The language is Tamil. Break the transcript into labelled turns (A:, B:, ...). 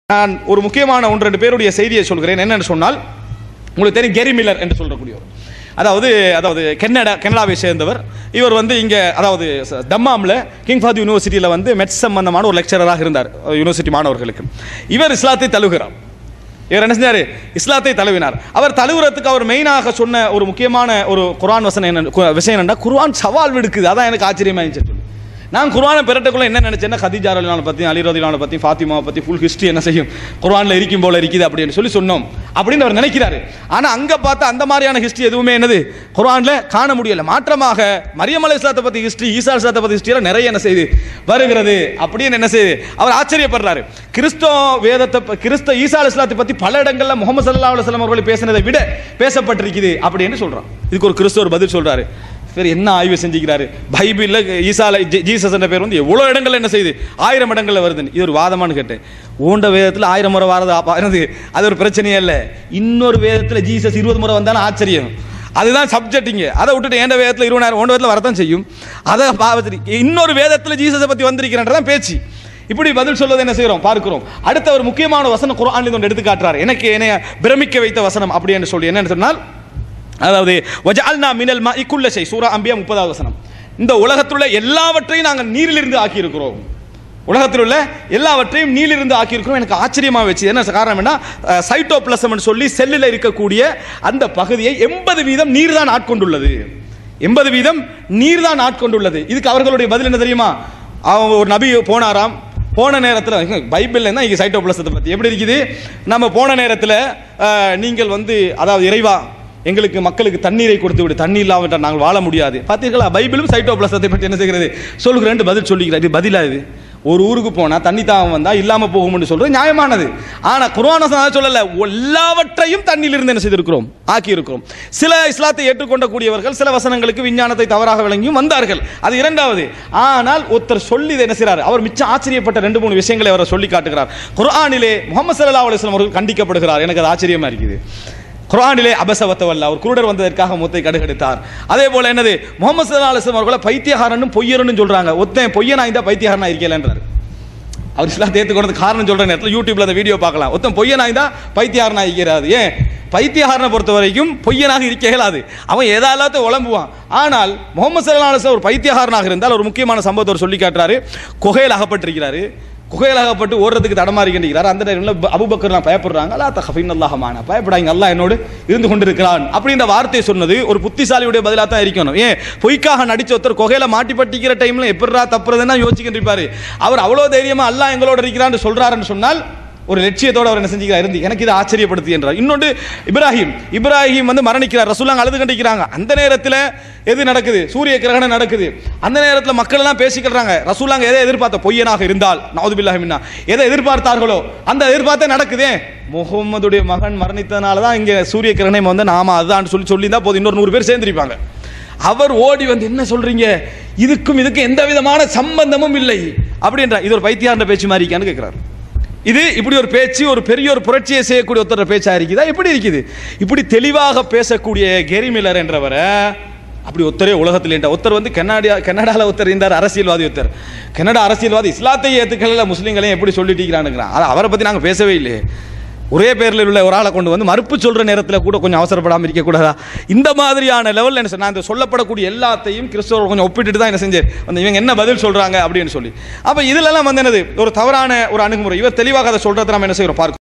A: நான் ஒரு முக்கியமான ஒன்று ரெண்டு பேருடைய செய்தியை சொல்கிறேன் என்னன்னு சொன்னால் உங்களுக்கு தெரியும் கெரி மில்லர் என்று சொல்லக்கூடியவர் அதாவது அதாவது கெனடா கனடாவை சேர்ந்தவர் இவர் வந்து இங்கே அதாவது ச- தம்மாமில் கிங் ஃபாத் யூனிவர்சிட்டியில் வந்து மெட்ஸ் சம்பந்தமான ஒரு லெக்சரராக இருந்தார் அஹ், யூனிவர்சிட்டி மாணவர்களுக்கு இவர் இஸ்லாத்தை தழுவுகிறார் இவர் என்ன செஞ்சாரு இஸ்லாத்தை தழுவினார் அவர் தழுவுறதுக்கு அவர் மெயினாக சொன்ன ஒரு முக்கியமான ஒரு குர்ஆன் வசனம் என்ன கு- விஷயம் என்னன்னா குர்ஆன் சவால் விடுக்குது அதான் எனக்கு ஆச்சரியமா இருந்துச்சு சொல்லி நான் குர்ஆனை பெறட்டுக்குள்ள என்ன நினைச்சேன்னா கதீஜா ரலியல்லாஹு பத்தி அலி ரலியல்லாஹு பத்தி ஃபாத்திமாவை பத்தி ஃபுல் ஹிஸ்டரி என்ன செய்யும் குர்ஆன்ல இருக்கும் போல இருக்குது அப்படின்னு சொல்லி சொன்னோம் அப்படின்னு அவர் நினைக்கிறாரு ஆனா அங்க பார்த்தா அந்த மாதிரியான ஹிஸ்டரி எதுவுமே என்னது குர்ஆன்ல காண முடியல மாற்றமாக மரியம் அலைஹிஸ்ஸலாத்தை பத்தி ஹிஸ்டரி ஈசா அலைஹிஸ்ஸலாத்தை பத்தி ஹிஸ்டரியில நிறைய என்ன செய்யுது வருகிறது அப்படின்னு என்ன செய்யுது அவர் ஆச்சரியப்படுறாரு கிறிஸ்தவ வேதத்தை ப- கிறிஸ்த ஈசா அலைஹிஸ்ஸலாத்தை பத்தி பல இடங்கள்ல முகமது ஸல்லல்லாஹு அலைஹி வஸல்லம் அவர்கள் பேசினதை விட பேசப்பட்டிருக்குது அப்படின்னு சொல்றான் இதுக்கு ஒரு கிறிஸ்தவர் பதில் சொல்றாரு சரி என்ன ஆய்வு செஞ்சுக்கிறாரு பைபிள்ல ஈசால ஜீ- ஜீசஸ் என்ற பேர் வந்து எவ்வளோ இடங்கள்ல என்ன செய்யுது ஆயிரம் இடங்கள்ல வருதுன்னு இது ஒரு வாதமான்னு கேட்டேன் ஓண்ட வேதத்தில் ஆயிரம் முறை வரது அப்ப என்னது அது ஒரு பிரச்சனையே இல்லை இன்னொரு வேதத்தில் ஜீசஸ் இருபது முறை வந்தாலும் ஆச்சரியம் அதுதான் சப்ஜெக்ட் இங்க அதை விட்டுட்டு ஏண்ட வேதத்தில் இருபதாயிரம் ஓண்ட வேதத்தில் வரத்தான் செய்யும் அதை பாவத்தில் இன்னொரு வேதத்தில் ஜீசஸை பற்றி வந்திருக்கிறன்றதான் பேச்சு இப்படி பதில் சொல்வது என்ன செய்கிறோம் பார்க்கிறோம் அடுத்த ஒரு முக்கியமான வசனம் குர்ஆனில் ஒன்று எடுத்து காட்டுறாரு எனக்கு என்னைய பிரமிக்க வைத்த வசனம் அப்படி என்று சொல்லி என்னன்னு சொன்னால் அதாவது வஜஅல்னா மினல் மாஇ குல்ல ஷை சூரா அம்பியா முப்பதாவது வசனம் இந்த உலகத்தில் உள்ள எல்லாவற்றையும் நாங்கள் நீரிலிருந்து ஆக்கியிருக்கிறோம் உலகத்தில் உள்ள எல்லாவற்றையும் நீரிலிருந்து ஆக்கியிருக்கிறோம் எனக்கு ஆச்சரியமாக வச்சு என்ன காரணம் என்ன சைட்டோபிளசம்னு சொல்லி செல்லில் இருக்கக்கூடிய அந்த பகுதியை எண்பது வீதம் நீர் தான் ஆட்கொண்டுள்ளது எண்பது வீதம் நீர் தான் ஆட்கொண்டுள்ளது இதுக்கு அவர்களுடைய பதில் என்ன தெரியுமா அவங்க ஒரு நபி போனாராம் போன நேரத்தில் பைபிளில் தான் இங்கே சைட்டோபிளசத்தை பற்றி எப்படி இருக்குது நம்ம போன நேரத்தில் நீங்கள் வந்து அதாவது இறைவா எங்களுக்கு மக்களுக்கு தண்ணீரை கொடுத்து விடு தண்ணீர் இல்லாவிட்டால் நாங்கள் வாழ முடியாது பார்த்தீர்களா பைபிளும் சைட்டோபிளசத்தை பற்றி என்ன செய்கிறது சொல்கிறேன் பதில் சொல்லிக்கிறார் இது பதிலா இது ஒரு ஊருக்கு போனால் தண்ணி தாகம் வந்தால் இல்லாமல் போகும்னு சொல்கிறது நியாயமானது ஆனால் குர்ஆனசன் அதை சொல்லலை எல்லாவற்றையும் தண்ணியிலிருந்து என்ன செய்திருக்கிறோம் ஆக்கி இருக்கிறோம் சில இஸ்லாத்தை ஏற்றுக்கொண்ட கூடியவர்கள் சில வசனங்களுக்கு விஞ்ஞானத்தை தவறாக விளங்கியும் வந்தார்கள் அது இரண்டாவது ஆனால் ஒருத்தர் சொல்லி இதை என்ன செய்கிறார் அவர் மிச்சம் ஆச்சரியப்பட்ட ரெண்டு மூணு விஷயங்களை அவர் சொல்லி காட்டுகிறார் குர்ஆனிலே முகமது ஸல்லல்லாஹு அலைஹி வஸல்லம் அவர்கள் கண்டிக்கப்படுகிறார் எனக்கு அது ஆச்சரியமா இருக்குது குர்ஆனிலே அபசவத்தவல்ல அவர் குருடர் வந்ததற்காக முத்தை கடுகெடுத்தார் அதே போல என்னது முகமது ஸல்லல்லாஹு அலைஹி வஸல்லம் அவர்களை பைத்தியகாரனும் பொய்யரனும் சொல்றாங்க ஒத்தன் பொய்யனா இருந்தா பைத்தியகாரனா இருக்கலன்றார் அவர் இஸ்லாத்தை ஏற்றுக்கொண்டது காரணம் சொல்ற நேரத்தில் யூடியூப்ல அந்த வீடியோ பார்க்கலாம் ஒருத்தன் பொய்யனா இருந்தா பைத்தியகாரனா இருக்கிறாது ஏன் பைத்தியகாரனை பொறுத்த வரைக்கும் பொய்யனாக இருக்க இயலாது அவன் ஏதாலாத்த உழம்புவான் ஆனால் முகமது சல்லா அலிஸ்லாம் ஒரு பைத்தியகாரனாக இருந்தால் ஒரு முக்கியமான சம்பவத்தை அவர் சொல்லி காட்டுறாரு குகையில் அகப்பட்டிருக்கிறாரு குகையில் அகப்பட்டு ஓடுறதுக்கு தடமாறிக்கின்றார் அந்த டைம்ல அபுபக்கர்லாம் பயப்படுறாங்க அல்லா தஹஃபின் அல்லாஹமான பயப்படாங்க அல்லாஹ் என்னோடு இருந்து கொண்டிருக்கிறான் அப்படின்ற வார்த்தையை சொன்னது ஒரு புத்திசாலியுடைய பதிலாக தான் இருக்கணும் ஏன் பொய்க்காக நடிச்ச ஒருத்தர் குகையில மாட்டி பட்டிக்கிற டைம்ல எப்படிரா தப்புறதுன்னா யோசிச்சுக்கிட்டு இருப்பாரு அவர் அவ்வளோ தைரியமா அல்லாஹ் எங்களோட இருக்கிறான்னு சொல்றாருன்னு சொன்னால் ஒரு லட்சியத்தோட அவர் என்ன செஞ்சுக்கிறார் இருந்து எனக்கு இது ஆச்சரியப்படுத்தி என்றார் இன்னொன்று இப்ராஹிம் இப்ராஹிம் வந்து மரணிக்கிறார் ரசூலாங்க அழுது கண்டிக்கிறாங்க அந்த நேரத்தில் எது நடக்குது சூரிய கிரகணம் நடக்குது அந்த நேரத்தில் மக்கள் எல்லாம் பேசிக்கிறாங்க ரசூலாங்க எதை எதிர்பார்த்த பொய்யனாக இருந்தால் நவுதுபில்லாஹிமின்னா எதை எதிர்பார்த்தார்களோ அந்த எதிர்பார்த்தே நடக்குதே முகம்மதுடைய மகன் மரணித்ததுனால தான் இங்கே சூரிய கிரகணம் வந்து நாம அதுதான் சொல்லி சொல்லி தான் போதும் இன்னொரு நூறு பேர் சேர்ந்திருப்பாங்க அவர் ஓடி வந்து என்ன சொல்றீங்க இதுக்கும் இதுக்கும் எந்த விதமான சம்பந்தமும் இல்லை அப்படின்ற இது ஒரு பைத்தியார்ன்ற பேச்சு மாதிரி இருக்கான்னு கேட்கிறார் இது இப்படி ஒரு பேச்சு ஒரு பெரிய ஒரு புரட்சியை செய்யக்கூடிய ஒருத்தர் பேச்சா இருக்குதா எப்படி இருக்குது இப்படி தெளிவாக பேசக்கூடிய கெரி மில்லர் என்றவரை அப்படி ஒருத்தரே உலகத்தில் என்ற ஒருத்தர் வந்து கனடா கனடாவில் ஒருத்தர் இருந்தார் அரசியல்வாதி ஒருத்தர் கனடா அரசியல்வாதி இஸ்லாத்தை ஏற்றுக்கல முஸ்லீம்களையும் எப்படி சொல்லிட்டீங்கிறானுங்கிறான் அது அவரை பற்றி நாங்கள் பேசவே இல்லையே ஒரே பேரில் உள்ள ஒரு ஆளை கொண்டு வந்து மறுப்பு சொல்கிற நேரத்தில் கூட கொஞ்சம் அவசரப்படாமல் இருக்கக்கூடாதா இந்த மாதிரியான லெவலில் என்ன நான் இந்த சொல்லப்படக்கூடிய எல்லாத்தையும் கிறிஸ்தவர் கொஞ்சம் ஒப்பிட்டுட்டு தான் என்ன செஞ்சேன் அந்த இவங்க என்ன பதில் சொல்கிறாங்க அப்படின்னு சொல்லி அப்போ இதிலெல்லாம் வந்து என்னது ஒரு தவறான ஒரு அணுகுமுறை இவர் தெளிவாக அதை சொல்கிறத நம்ம என்ன செய்கிறோம் பார்க்கணும்